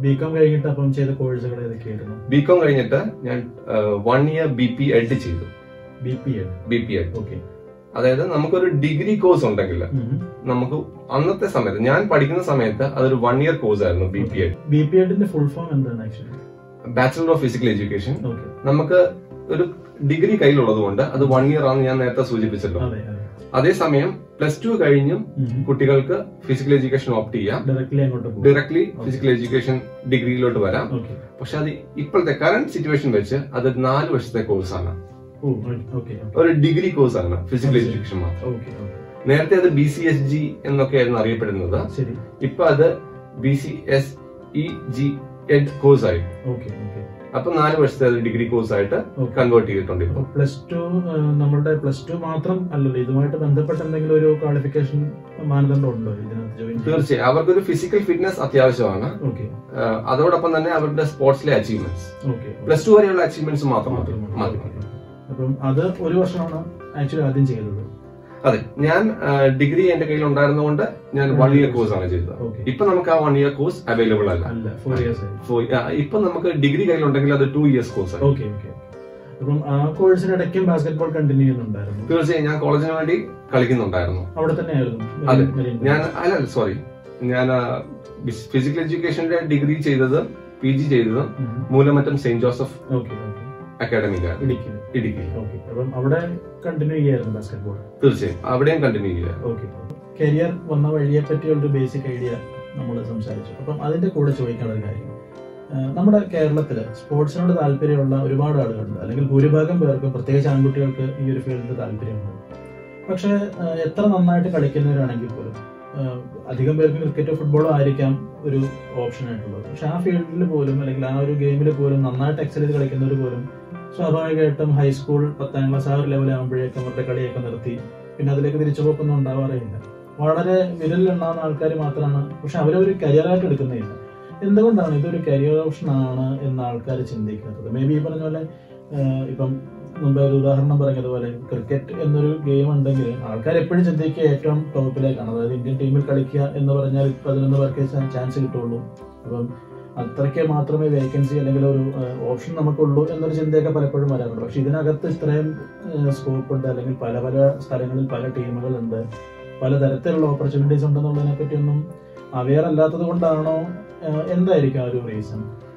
BCom കഴിഞ്ഞിട്ട് അപ്പം ചെയ്ത കോഴ്സുകൾ ഏതൊക്കെയായിരുന്നു ബികോം കഴിഞ്ഞിട്ട് ഞാൻ one year B P Ed ചെയ്തു B P Ed B P Ed okay അതായത് നമുക്കൊരു ഡിഗ്രി കോഴ്സ് ഉണ്ടെങ്കിൽ നമുക്ക് അന്നത്തെ സമയത്ത് ഞാൻ പഠിക്കുന്ന സമയത്ത് അതൊരു വൺ ഇയർ കോഴ്സ് ആയിരുന്നു B P Ed B P എഡിന്റെ ഫുൾ ഫോം എന്താണ് actually bachelor of physical education okay നമുക്ക് ഒരു ഡിഗ്രി കയ്യിലുള്ളത് കൊണ്ട് അത് വൺ ഇയർ ആണെന്ന് ഞാൻ നേരത്തെ സൂചിപ്പിച്ചല്ലോ അതെ അതെ അതേസമയം പ്ലസ് ടു കഴിഞ്ഞും കുട്ടികൾക്ക് ഫിസിക്കൽ എഡ്യൂക്കേഷൻ ഓപ്റ്റ് ചെയ്യാം ഡയറക്ട്ലി അങ്ങോട്ട് പോകും ഡയറക്ട്ലി ഫിസിക്കൽ എഡ്യൂക്കേഷൻ ഡിഗ്രിയിലോട്ട് വരാം ഓക്കെ പക്ഷെ അത് ഇപ്പോഴത്തെ കറന്റ് സിറ്റുവേഷൻ വെച്ച് അത് നാല് വർഷത്തെ കോഴ്സാണ് ഓ ഓക്കെ ഒരു ഡിഗ്രി കോഴ്സാണ് ഫിസിക്കൽ എഡ്യൂക്കേഷൻ മാത്രം ഓക്കെ ഓക്കെ നേരത്തെ അത് ബി സി എസ് ജി എന്നൊക്കെയായിരുന്നു അറിയപ്പെടുന്നത് ശരി ഇപ്പൊ അത് B C S E G Ed course ആയി ഓക്കെ ഓക്കെ അപ്പൊ നാല് വർഷത്തെ അത് ഡിഗ്രി കോഴ്സ് ആയിട്ട് Okay. കൺവേർട്ട് ചെയ്തിട്ടുണ്ട് ഇപ്പൊ പ്ലസ് ടു നമ്മളുടെ പ്ലസ് ടു മാത്രം അല്ലല്ലോ ഇതുമായിട്ട് ബന്ധപ്പെട്ട എന്തെങ്കിലും ഒരു ക്വാളിഫിക്കേഷൻ മാനദണ്ഡം ഉണ്ടോ ഇതിനകത്ത് ജോയിൻ തീർച്ചയായും അവർക്കൊരു ഫിസിക്കൽ ഫിറ്റ്നസ് അത്യാവശ്യമാണ് ഓക്കെ ആഹ് അതോടൊപ്പം തന്നെ അവരുടെ സ്പോർട്സിലെ അച്ചീവ്മെന്റ്സ് ഓക്കെ പ്ലസ് ടു വരെയുള്ള അച്ചീവ്മെന്റ്സ് മാത്രം മതി മതി അപ്പം അത് ഒരു വർഷമാണ് ആക്ച്വലി ആദ്യം ചെയ്തത് അതെ ഞാൻ ഡിഗ്രി എന്റെ കയ്യിൽ ഉണ്ടായിരുന്നതുകൊണ്ട് ഞാൻ വൺ ഇയർ കോഴ്സ് ആണ് ചെയ്തത് ഓക്കെ ഇപ്പൊ നമുക്ക് ആ വൺ ഇയർ കോഴ്സ് അവൈലബിൾ അല്ല അല്ല ഫോർ ഇയേഴ്സ് ആയി For- ആ, ഇപ്പൊ നമുക്ക് ഡിഗ്രി കയ്യിലുണ്ടെങ്കിൽ അത് ടു ഇയേഴ്സ് കോഴ്സ് ആണ് ഓക്കെ ഓക്കെ അപ്പം ആ കോഴ്സിനിടയ്ക്കും ബാസ്കറ്റ്ബോൾ കണ്ടിന്യൂ ചെയ്യുന്നുണ്ടായിരുന്നു തീർച്ചയായും ഞാൻ കോളേജിന് വേണ്ടി കളിക്കുന്നുണ്ടായിരുന്നു അവിടെ തന്നെയായിരുന്നു അതെ. മെരീൻ ഞാൻ അല്ല സോറി ഞാൻ ഫിസിക്കൽ എഡ്യൂക്കേഷന്റെ ഡിഗ്രി ചെയ്തത് പി ജി ചെയ്തത് ഉം. Moolamattom saint Joseph okay okay അക്കാഡമിയിലാണ് ഇടുക്കി ഇടുക്കി ഓക്കെ അപ്പം അവിടെ കണ്ടിന്യൂ ചെയ്യായിരുന്നു ബാസ്കറ്റ്ബോൾ തീർച്ചയായും അവിടെയും കണ്ടിന്യൂ ചെയ്യുക ഓക്കെ കരിയർ വന്ന വഴിയെ പറ്റിയുള്ള ഒരു ബേസിക് ഐഡിയ നമ്മൾ സംസാരിച്ചു അപ്പം അതിന്റെ കൂടെ ചോദിക്കാനുള്ള ഒരു കാര്യം ആ, നമ്മുടെ കേരളത്തിൽ സ്പോർട്സിനോട് താല്പര്യമുള്ള ഒരുപാട് ആളുകളുണ്ട് അല്ലെങ്കിൽ ഭൂരിഭാഗം പേർക്കും പ്രത്യേകിച്ച് ആൺകുട്ടികൾക്ക് ഈ ഒരു ഫീൽഡിൽ താല്പര്യമുണ്ട് പക്ഷേ ആ, എത്ര നന്നായിട്ട് കളിക്കുന്നവരാണെങ്കിൽ പോലും ആ, അധികം പേർക്ക് ക്രിക്കറ്റോ ഫുട്ബോളോ ആയിരിക്കാം ഒരു ഓപ്ഷൻ ആയിട്ടുള്ളത് പക്ഷെ ആ ഫീൽഡിൽ പോലും അല്ലെങ്കിൽ ആ ഒരു ഗെയിമിൽ പോലും നന്നായിട്ട് എക്സൽ ചെയ്ത് കളിക്കുന്നവർ പോലും സ്വാഭാവികമായിട്ടും ഹൈസ്കൂൾ പത്താം ക്ലാസ് ആ ഒരു ലെവലാകുമ്പോഴേക്കും അവരുടെ കളിയൊക്കെ നിർത്തി പിന്നെ അതിലേക്ക് തിരിച്ചു പോക്കൊന്നും ഉണ്ടാവാറില്ല വളരെ വിരലിലുണ്ടാകുന്ന ആൾക്കാർ മാത്രമാണ് പക്ഷെ അവരൊരു കരിയറായിട്ട് എടുക്കുന്നില്ല എന്തുകൊണ്ടാണ് ഇതൊരു കരിയർ ഓപ്ഷൻ ആണ് എന്ന് ആൾക്കാർ ചിന്തിക്കുന്നത് മേ ബി ഈ പറഞ്ഞ പോലെ ആഹ് ഇപ്പം മുമ്പ് ഒരു ഉദാഹരണം പറഞ്ഞതുപോലെ ക്രിക്കറ്റ് എന്നൊരു ഗെയിം ഉണ്ടെങ്കിൽ ആൾക്കാർ എപ്പോഴും ചിന്തിക്കുക ഏറ്റവും ടോപ്പിലേക്കാണ് അതായത് ഇന്ത്യൻ ടീമിൽ കളിക്കുക എന്ന് പറഞ്ഞാൽ പതിനൊന്ന് പേർക്ക് ചാൻസ് കിട്ടുള്ളൂ അപ്പം അത്രയ്ക്ക് മാത്രമേ വേക്കൻസി അല്ലെങ്കിൽ ഒരു ഓപ്ഷൻ നമുക്കുള്ളൂ എന്നൊരു ചിന്തയൊക്കെ പലപ്പോഴും വരാറുണ്ട് പക്ഷെ ഇതിനകത്ത് ഇത്രയും സ്കോപ്പ് ഉണ്ട് അല്ലെങ്കിൽ പല പല സ്ഥലങ്ങളിൽ പല ടീമുകളുണ്ട് പലതരത്തിലുള്ള ഓപ്പർച്യൂണിറ്റീസ് ഉണ്ടെന്നുള്ളതിനെ പറ്റിയൊന്നും അവെയർ അല്ലാത്തത് കൊണ്ടാണോ ഏഹ് എന്തായിരിക്കും ആ ഒരു റീസൺ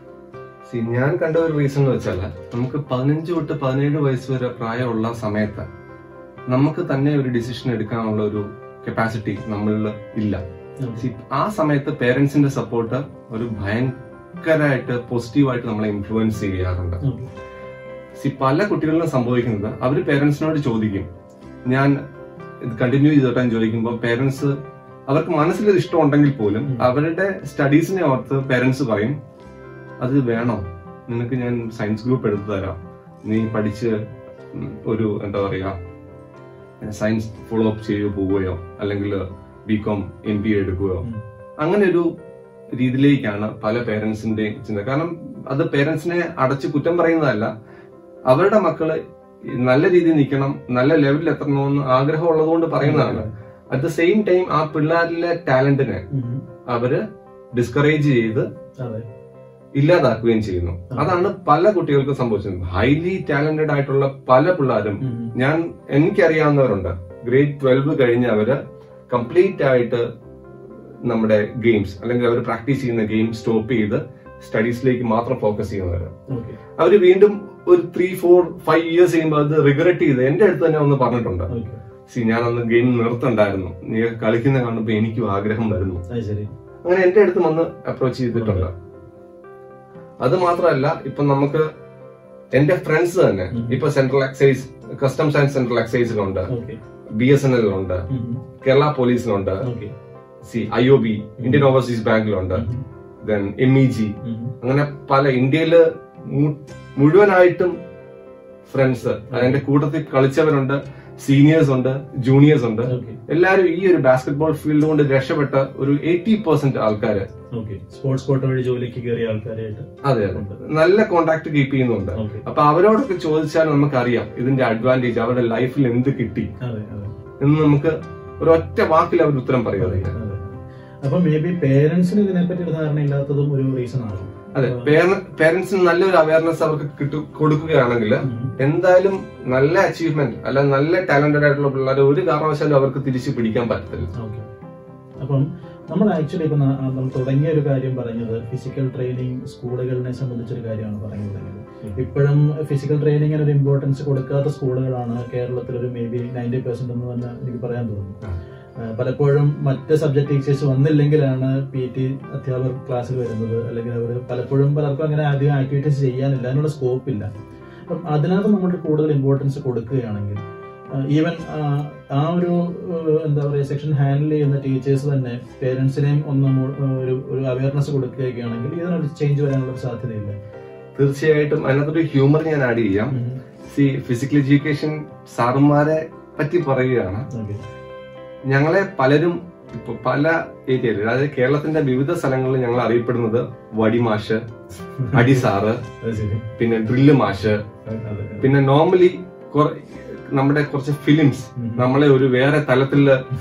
See, ഞാൻ കണ്ട ഒരു റീസൺ എന്ന് വെച്ചാൽ നമുക്ക് പതിനഞ്ച് തൊട്ട് പതിനേഴ് വയസ്സ് വരെ പ്രായമുള്ള സമയത്ത് നമുക്ക് തന്നെ ഒരു ഡിസിഷൻ എടുക്കാനുള്ള ഒരു കപ്പാസിറ്റി നമ്മളിൽ ഇല്ല See, ആ സമയത്ത് പേരൻസിന്റെ സപ്പോർട്ട് ഒരു ഭയങ്കരമായിട്ട് പോസിറ്റീവായിട്ട് നമ്മളെ ഇൻഫ്ലുവൻസ് ചെയ്യാറുണ്ട് സി പല കുട്ടികളിലും സംഭവിക്കുന്നത് അവർ പേരൻസിനോട് ചോദിക്കും ഞാൻ ഇത് കണ്ടിന്യൂ ചെയ്തോട്ടെ എന്ന് ചോദിക്കുമ്പോൾ പേരൻസ് അവർക്ക് മനസ്സിലൊരു ഇഷ്ടം ഉണ്ടെങ്കിൽ പോലും ഉം. അവരുടെ സ്റ്റഡീസിനെ ഓർത്ത് പേരൻസ് പറയും അത് വേണോ നിനക്ക് ഞാൻ സയൻസ് ഗ്രൂപ്പ് എടുത്തു തരാം നീ പഠിച്ച് ഉം, ഒരു എന്താ പറയാ സയൻസ് ഫോളോ അപ്പ് ചെയ്യുകയോ പോവുകയോ അല്ലെങ്കിൽ ബികോം എം ബി എ എടുക്കുകയോ ഉം. അങ്ങനെ ഒരു രീതിയിലേക്കാണ് പല പേരൻസിന്റെയും ചിന്ത കാരണം അത് പേരൻസിനെ അടച്ച് കുറ്റം പറയുന്നതല്ല അവരുടെ മക്കള് നല്ല രീതിയിൽ നിൽക്കണം നല്ല ലെവലിൽ എത്തണമെന്ന് ആഗ്രഹമുള്ളത് കൊണ്ട് പറയുന്നതാണ് അറ്റ് ദ സെയിം ടൈം ആ പിള്ളേരിലെ ടാലന്റിനെ ഉം. അവര് ഡിസ്കറേജ് ചെയ്ത് അതെ ഇല്ലാതാക്കുകയും ചെയ്യുന്നു അതാണ് പല കുട്ടികൾക്കും സംഭവിച്ചത് ഹൈലി ടാലന്റഡ് ആയിട്ടുള്ള പല പിള്ളേരും ഉം. ഞാൻ എനിക്കറിയാവുന്നവരുണ്ട് ഗ്രേഡ് ട്വൽവ് കഴിഞ്ഞ് അവര് കംപ്ലീറ്റ് ആയിട്ട് നമ്മുടെ ഗെയിംസ് അല്ലെങ്കിൽ അവർ പ്രാക്ടീസ് ചെയ്യുന്ന ഗെയിം സ്റ്റോപ്പ് ചെയ്ത് സ്റ്റഡീസിലേക്ക് മാത്രം ഫോക്കസ് ചെയ്യുന്നവര് ഓക്കെ അവര് വീണ്ടും ഒരു ത്രീ ഫോർ ഫൈവ് ഇയേഴ്സ് ചെയ്യുമ്പോൾ അത് റിഗ്രറ്റ് ചെയ്ത് എന്റെ അടുത്ത് തന്നെ ഒന്ന് പറഞ്ഞിട്ടുണ്ട് ഓക്കെ സി ഞാൻ അന്ന് ഗെയിം നിർത്തണ്ടായിരുന്നു നീ കളിക്കുന്ന കാണുമ്പോൾ എനിക്കും ആഗ്രഹം വരുന്നു അത് ശരി അങ്ങനെ എന്റെ അടുത്ത് വന്ന് അപ്രോച്ച് ചെയ്തിട്ടുണ്ട് അത് മാത്രമല്ല ഇപ്പൊ നമുക്ക് എന്റെ ഫ്രണ്ട്സ് തന്നെ ഉം. ഇപ്പൊ central excise customs and central എക്സൈസിലുണ്ട് ഓക്കെ ബി എസ് എൻ എല്ലിലുണ്ട് ഉം. കേരള പോലീസിലുണ്ട് okay C I O B Indian overseas ബാങ്കിലുണ്ട് ഉം. ദെൻ എം ഇ ജി ഉം. അങ്ങനെ പല ഇന്ത്യയില് മു- മുഴുവനായിട്ടും ഫ്രണ്ട്സ് അതിന്റെ കൂട്ടത്തിൽ കളിച്ചവരുണ്ട് സീനിയേഴ്സ് ഉണ്ട് ജൂനിയേഴ്സ് ഉണ്ട് ഓക്കെ എല്ലാരും ഈ ഒരു ബാസ്കറ്റ്ബോൾ ഫീൽഡ് കൊണ്ട് രക്ഷപ്പെട്ട ഒരു എയ്റ്റി പെർസെന്റ് ആൾക്കാര് ഓക്കെ സ്പോർട്സ് കോട്ട വഴി ജോലിക്ക് കയറിയ ആൾക്കാരായിട്ട് അതെ അതെ നല്ല കോണ്ടാക്ട് കീപ്പ് ചെയ്യുന്നുണ്ട് ഓക്കെ അപ്പൊ അവരോടൊക്കെ ചോദിച്ചാൽ നമുക്കറിയാം ഇതിന്റെ അഡ്വാൻറ്റേജ് അവരുടെ ലൈഫിൽ എന്ത് കിട്ടി അതെ അതെ എന്ന് നമുക്ക് ഒരു ഒറ്റ വാക്കിൽ അവർ ഉത്തരം പറയുന്നത് അതെ. അപ്പൊ മേ ബി പേരൻസിന് ഇതിനെപ്പറ്റി ഒരു ധാരണ ഇല്ലാത്തതും ഒരു റീസൺ ആണ് അതെ പേരൻസിന് നല്ലൊരു അവയർനെസ് അവർക്ക് കിട്ടു കൊടുക്കുകയാണെങ്കിൽ ഉം. എന്തായാലും നല്ല അച്ചീവ്മെന്റ് അല്ല നല്ല ടാലന്റഡ് ആയിട്ടുള്ള പിള്ളേരെ ഒരു കാരണവശാലും അവർക്ക് തിരിച്ചു പിടിക്കാൻ പറ്റത്തില്ല ഓക്കെ അപ്പം നമ്മൾ ആക്ച്വലി ഇപ്പൊ ന- നമ്മൾ തുടങ്ങിയ ഒരു കാര്യം പറഞ്ഞത് ഫിസിക്കൽ ട്രെയിനിങ് സ്കൂളുകളിനെ സംബന്ധിച്ചൊരു കാര്യമാണ് പറയുന്നത് ഇപ്പോഴും ഫിസിക്കൽ ട്രെയിനിങ്ങിന് ഒരു ഇമ്പോർട്ടൻസ് കൊടുക്കാത്ത സ്കൂളുകളാണ് കേരളത്തിൽ ഒരു മേ ബി നയൻറ്റി പെർസെന്റ് എന്ന് തന്നെ എനിക്ക് പറയാൻ തോന്നുന്നു ആ, പലപ്പോഴും മറ്റ് സബ്ജക്ട് ടീച്ചേഴ്സ് വന്നില്ലെങ്കിലാണ് പി ടി അധ്യാപകർ ക്ലാസ്സിൽ വരുന്നത് അല്ലെങ്കിൽ അവർ പലപ്പോഴും പലർക്കും അങ്ങനെ അധികം ആക്ടിവിറ്റീസ് ചെയ്യാനില്ല അതിനുള്ള സ്കോപ്പ് ഇല്ല അപ്പം അതിനകത്ത് നമ്മൾ കൂടുതൽ ഇമ്പോർട്ടൻസ് കൊടുക്കുകയാണെങ്കിൽ ഈവൻ ആ ഒരു ഏഹ്, എന്താ പറയുക സെക്ഷൻ ഹാൻഡിൽ ചെയ്യുന്ന ടീച്ചേഴ്സ് തന്നെ പേരൻസിനെയും ഒന്ന് മു- ഒരു ഒരു അവയർനെസ് കൊടുക്കുകയൊക്കെയാണെങ്കിൽ ഇതിനൊരു ചേഞ്ച് വരാനുള്ള ഒരു സാധ്യതയില്ല തീർച്ചയായിട്ടും അതിനകത്തൊരു ഹ്യൂമർ ഞാൻ ആഡ് ചെയ്യാം സി ഫിസിക്കൽ എഡ്യൂക്കേഷൻ സാറുമാരെ പറ്റി പറയുകയാണ് ഓക്കെ ഞങ്ങളെ പലരും ഇപ്പൊ പല ഏരിയയിൽ അതായത് കേരളത്തിന്റെ വിവിധ സ്ഥലങ്ങളിൽ ഞങ്ങൾ അറിയപ്പെടുന്നത് വടിമാഷ് അടിസാറ് അത് ശരി പിന്നെ ഡ്രില്ല് മാഷ് അതെ പിന്നെ നോർമലി നമ്മുടെ കുറച്ച് ഫിലിംസ് ഉം. നമ്മളെ ഒരു വേറെ തലത്തിൽ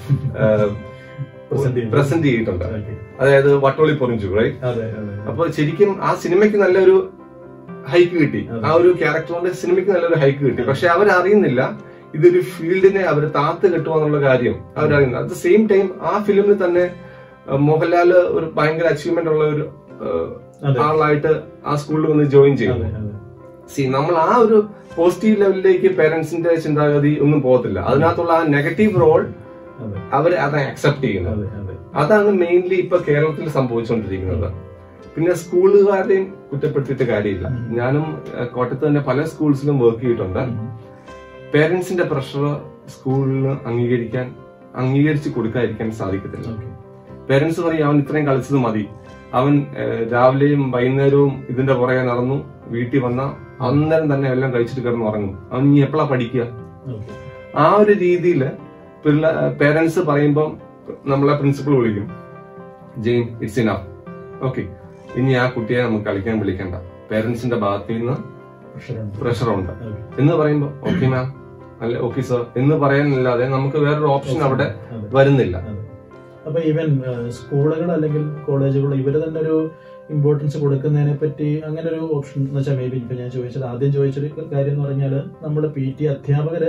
Present ചെയ്യുന്നു. പ്രസന്റ് ചെയ്തിട്ടുണ്ട് Okay. അതായത് വട്ടോളി പൊറിഞ്ചു റൈറ്റ് അതെ അതെ അപ്പൊ ശരിക്കും ആ സിനിമയ്ക്ക് നല്ലൊരു ഹൈക്ക് കിട്ടി അതെ. ആ ഒരു ക്യാരക്ടറിന്റെ സിനിമയ്ക്ക് നല്ലൊരു ഹൈക്ക് കിട്ടി പക്ഷെ അവരറിയുന്നില്ല ഇതൊരു ഫീൽഡിനെ അവർ താത്ത് കെട്ടുക എന്നുള്ള കാര്യം അവരറിയുന്നില്ല അറ്റ് ദ സെയിം ടൈം ആ ഫിലിമിൽ തന്നെ അഹ് മോഹൻലാല് ഒരു ഭയങ്കര അച്ചീവ്മെന്റ് ഉള്ള ഒരു അഹ്, അതെ ആളായിട്ട് ആ സ്കൂളിൽ വന്ന് ജോയിൻ അതെ ചെയ്യുന്നു അതെ സി നമ്മൾ ആ ഒരു പോസിറ്റീവ് ലെവലിലേക്ക് പേരൻസിന്റെ ചിന്താഗതി ഒന്നും പോകത്തില്ല അതിനകത്തുള്ള ആ നെഗറ്റീവ് റോൾ അതെ അവർ അത് അക്സെപ്റ്റ് ചെയ്യുന്നു അതെ അതെ അതാണ് മെയിൻലി ഇപ്പൊ കേരളത്തിൽ സംഭവിച്ചുകൊണ്ടിരിക്കുന്നത് പിന്നെ സ്കൂളുകാരെയും കുറ്റപ്പെടുത്തിയിട്ട് കാര്യമില്ല ഉം. ഞാനും അഹ്, കോട്ടയത്ത് തന്നെ പല സ്കൂൾസിലും വർക്ക് ചെയ്തിട്ടുണ്ട് ഉം. പേരൻസിന്റെ പ്രഷർ സ്കൂളിന് അംഗീകരിക്കാൻ അംഗീകരിച്ച് കൊടുക്കാതിരിക്കാൻ സാധിക്കത്തില്ല Okay. പേരൻസ് പറയും അവൻ ഇത്രയും കളിച്ചത് മതി അവൻ ഏഹ്, രാവിലെയും വൈകുന്നേരവും ഇതിന്റെ പുറകെ നടന്നു വീട്ടിൽ വന്ന അന്നേരം തന്നെ എല്ലാം കഴിച്ചിട്ട് കിടന്ന് ഉറങ്ങും അവൻ ഇനി എപ്പോഴാ പഠിക്കുക Okay. ആ ഒരു രീതിയിൽ പിള്ള പേരൻസ് പറയുമ്പം നമ്മളെ പ്രിൻസിപ്പൾ വിളിക്കും ജെയിൻ ഇറ്റ്സ് ഇനഫ് ഓക്കെ ഇനി ആ കുട്ടിയെ നമുക്ക് കളിക്കാൻ വിളിക്കണ്ട പേരൻസിന്റെ ഭാഗത്ത് നിന്ന് Pressure ഉണ്ട്. പ്രഷറുണ്ട് Okay. എന്ന് പറയുമ്പോൾ ഓക്കെ മാം അല്ലെ ഓക്കെ സർ എന്ന് പറയാനല്ലാതെ നമുക്ക് വേറൊരു ഓപ്ഷൻ അവിടെ അതെ. വരുന്നില്ല അതെ. അപ്പൊ ഈവൻ സ്കൂളുകൾ അല്ലെങ്കിൽ കോളേജുകൾ ഇവര് തന്നെ ഒരു ഇമ്പോർട്ടൻസ് കൊടുക്കുന്നതിനെ പറ്റി അങ്ങനെ ഒരു ഓപ്ഷൻ എന്ന് വെച്ചാൽ മേ ബി ഇപ്പൊ ഞാൻ ചോദിച്ചത് ആദ്യം ചോദിച്ചൊരു കാര്യം എന്ന് പറഞ്ഞാൽ നമ്മുടെ പി ടി അധ്യാപകര്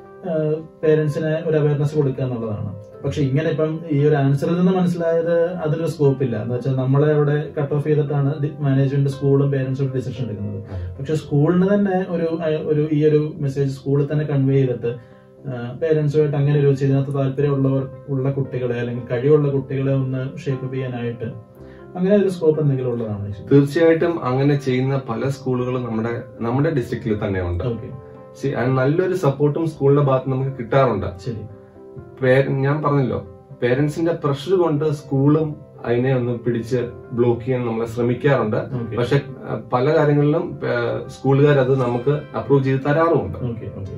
പേരൻസിന് ഒരു അവയർനെസ് കൊടുക്കുക എന്നുള്ളതാണ് പക്ഷെ ഇങ്ങനെ ഇപ്പം ഈ ഒരു ആൻസറിൽ നിന്ന് മനസ്സിലായത് അതിനൊരു സ്കോപ്പ് ഇല്ല എന്ന് വെച്ചാൽ നമ്മളെ അവിടെ കട്ട് ഓഫ് ചെയ്തിട്ടാണ് മാനേജ്മെന്റ് സ്കൂളും പേരൻസും ഡിസിഷൻ എടുക്കുന്നത് പക്ഷെ സ്കൂളിന് തന്നെ ഒരു അയ- ഒരു ഈ ഒരു മെസ്സേജ് സ്കൂളിൽ തന്നെ കൺവേ ചെയ്തിട്ട് പേരൻസുമായിട്ട് അങ്ങനെ ഒരു ഇതിനകത്ത് താല്പര്യമുള്ളവർ ഉള്ള കുട്ടികളെ അല്ലെങ്കിൽ കഴിവുള്ള കുട്ടികളെ ഒന്ന് ഷേപ്പ് ചെയ്യാനായിട്ട് അങ്ങനെ ഒരു സ്കോപ്പ് എന്തെങ്കിലും ഉള്ളതാണ് തീർച്ചയായിട്ടും അങ്ങനെ ചെയ്യുന്ന പല സ്കൂളുകളും നമ്മുടെ നമ്മുടെ ഡിസ്ട്രിക്റ്റിൽ തന്നെ ഉണ്ട് ഓക്കെ See, അത് നല്ലൊരു സപ്പോർട്ടും സ്കൂളിന്റെ ഭാഗത്ത് നമുക്ക് കിട്ടാറുണ്ട് ശരി പേ- ഞാൻ പറഞ്ഞല്ലോ പേരൻസിന്റെ പ്രഷർ കൊണ്ട് സ്കൂളും അതിനെ ഒന്ന് പിടിച്ച് ബ്ലോക്ക് ചെയ്യാൻ നമ്മളെ ശ്രമിക്കാറുണ്ട് ഓക്കെ പക്ഷെ അഹ്, പല കാര്യങ്ങളിലും സ്കൂളുകാർ അത് നമുക്ക് അപ്രൂവ് ചെയ്ത് തരാറുമുണ്ട് ഓക്കെ ഓക്കെ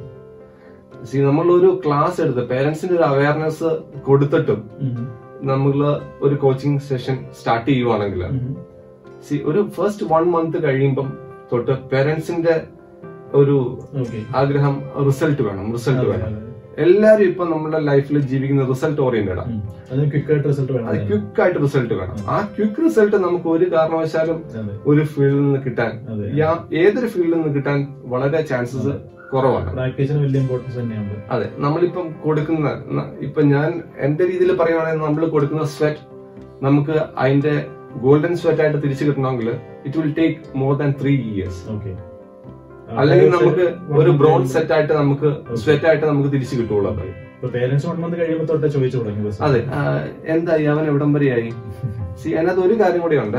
സി നമ്മളൊരു ക്ലാസ് എടുത്ത് പേരൻസിന്റെ ഒരു അവയർനെസ് കൊടുത്തിട്ടും നമ്മൾ ഒരു കോച്ചിങ് സെഷൻ സ്റ്റാർട്ട് ചെയ്യുവാണെങ്കിൽ സി ഒരു ഫസ്റ്റ് വൺ മന്ത് കഴിയുമ്പം തൊട്ട് പേരൻസിന്റെ ഒരു ഓക്കെ ആഗ്രഹം റിസൾട്ട് വേണം റിസൾട്ട് വേണം എല്ലാരും ഇപ്പൊ നമ്മുടെ ലൈഫിൽ ജീവിക്കുന്ന റിസൾട്ട് ഓറിയന്റഡ് ആണ് അതിന് ക്വിക്കായിട്ട് റിസൾട്ട് വേണം അത് ക്വിക്ക് ആയിട്ട് റിസൾട്ട് വേണം ആ ക്വിക്ക് റിസൾട്ട് നമുക്ക് ഒരു കാരണവശാലും അതെ ഒരു ഫീൽഡിൽ നിന്ന് കിട്ടാൻ അതെ യാ- ഏതൊരു ഫീൽഡിൽ നിന്ന് കിട്ടാൻ വളരെ ചാൻസസ് കുറവാണ് പ്രാക്ടീസിന് വലിയ ഇമ്പോർട്ടൻസ് തന്നെയുണ്ട് അതെ നമ്മളിപ്പം കൊടുക്കുന്ന ന- ഇപ്പൊ ഞാൻ എന്റെ രീതിയിൽ പറയുവാണെങ്കിൽ നമ്മൾ കൊടുക്കുന്ന സ്വെറ്റ് നമുക്ക് അതിന്റെ ഗോൾഡൻ സ്വെറ്റ് ആയിട്ട് തിരിച്ചു കിട്ടണമെങ്കിൽ it will take more than three years okay അല്ലെങ്കിൽ നമുക്ക് ഒരു ബ്രോൺസ് സെറ്റ് ആയിട്ട് നമുക്ക് സ്വെറ്റ് ആയിട്ട് നമുക്ക് തിരിച്ചു കിട്ടുള്ളൂ അത്. ഇപ്പൊ പേരൻസ് വൺ മന്ത് കഴിയുമ്പോൾ തൊട്ടേ ചോദിച്ചു തുടങ്ങി ബസ്. അതെ ആ, എന്തായി അവൻ എവിടം വരെയായി സി അതിനകത്ത് ഒരു കാര്യം കൂടി ഉണ്ട്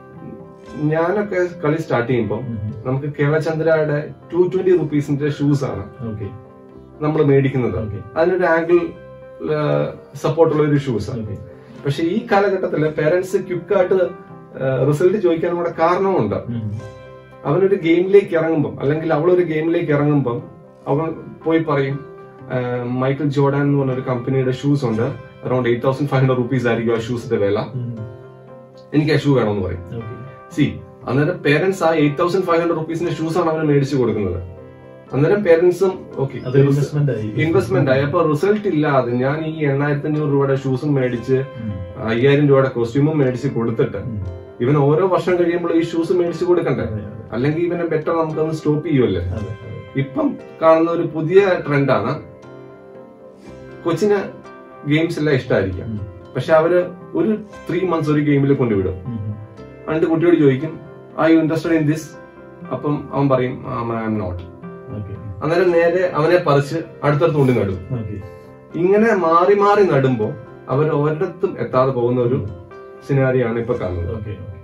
ഞാനൊക്കെ കളി സ്റ്റാർട്ട് ചെയ്യുമ്പോൾ ഉം. നമുക്ക് കേരളചന്ദ്രയുടെ ടു ട്വന്റി റുപ്പീസിന്റെ ഷൂസ് ആണ് ഓക്കെ നമ്മൾ മേടിക്കുന്നത് ഓക്കെ അതിനൊരു ആംഗിൾ സപ്പോർട്ടുള്ള ഒരു ഷൂസ് ആണ് ഓക്കെ പക്ഷെ ഈ കാലഘട്ടത്തില് പേരൻസ് ക്വിക്കായിട്ട് റിസൾട്ട് ചോദിക്കാൻ കൂടെ കാരണമുണ്ട് ഉം. അവനൊരു ഗെയിമിലേക്ക് ഇറങ്ങുമ്പം അല്ലെങ്കിൽ അവളൊരു ഗെയിമിലേക്ക് ഇറങ്ങുമ്പം അവൻ പോയി പറയും ആ, മൈക്കിൾ ജോർഡാൻ എന്ന് പറഞ്ഞ ഒരു കമ്പനിയുടെ ഷൂസ് ഉണ്ട് around eight thousand five hundred rupees ആയിരിക്കും ആ ഷൂസിന്റെ വില ഉം. എനിക്ക് ആ ഷൂ വേണമെന്ന് പറയും ഓക്കെ സി അന്നേരം പേരൻസ് ആ എയ്റ്റ് തൗസൻഡ് ഫൈവ് ഹൺഡ്രഡ് റുപ്പീസിന്റെ ഷൂസ് ആണ് അവന് മേടിച്ചു കൊടുക്കുന്നത് അന്നേരം പേരൻസും ഓക്കെ അത് ഇൻവെസ്റ്റ്മെന്റ് ആയി ഇൻവെസ്റ്റ്മെന്റ് ആയി അപ്പൊ റിസൾട്ട് ഇല്ലാതെ ഞാൻ ഈ എണ്ണായിരത്തി അഞ്ഞൂറ് രൂപയുടെ ഷൂസും മേടിച്ച് ഉം. അയ്യായിരം രൂപയുടെ കോസ്റ്റ്യൂമും മേടിച്ച് കൊടുത്തിട്ട് ഉം. ഇവൻ ഓരോ വർഷം കഴിയുമ്പോൾ ഈ ഷൂസ് മേടിച്ച് കൊടുക്കണ്ടേ അതെ, അതെ, അല്ലെങ്കിൽ ഇവനെ ബെറ്റർ നമുക്കൊന്ന് സ്റ്റോപ്പ് ചെയ്യുമല്ലേ അതെ, അതെ. ഇപ്പം കാണുന്ന ഒരു പുതിയ ട്രെൻഡാണ് കൊച്ചിന് ഗെയിംസ് എല്ലാം ഇഷ്ടമായിരിക്കാം ഉം. പക്ഷെ അവര് ഒരു ത്രീ മന്ത്സ് ഒരു ഗെയിമിൽ കൊണ്ടുവിടും ഉം. എന്നിട്ട് കുട്ടിയോട് ചോദിക്കും I you interested in this അപ്പം അവൻ പറയും ഐ എം നോട്ട് ഓക്കെ അന്നേരം നേരെ അവനെ പറിച്ച് അടുത്തടുത്ത് കൊണ്ട് നടും ഓക്കെ ഇങ്ങനെ മാറി മാറി നടുമ്പോ അവർ ഒരിടത്തും എത്താതെ പോകുന്ന ഒരു സിനാരിയാണ് ഇപ്പൊ കാണുന്നത് ഓക്കെ ഓക്കെ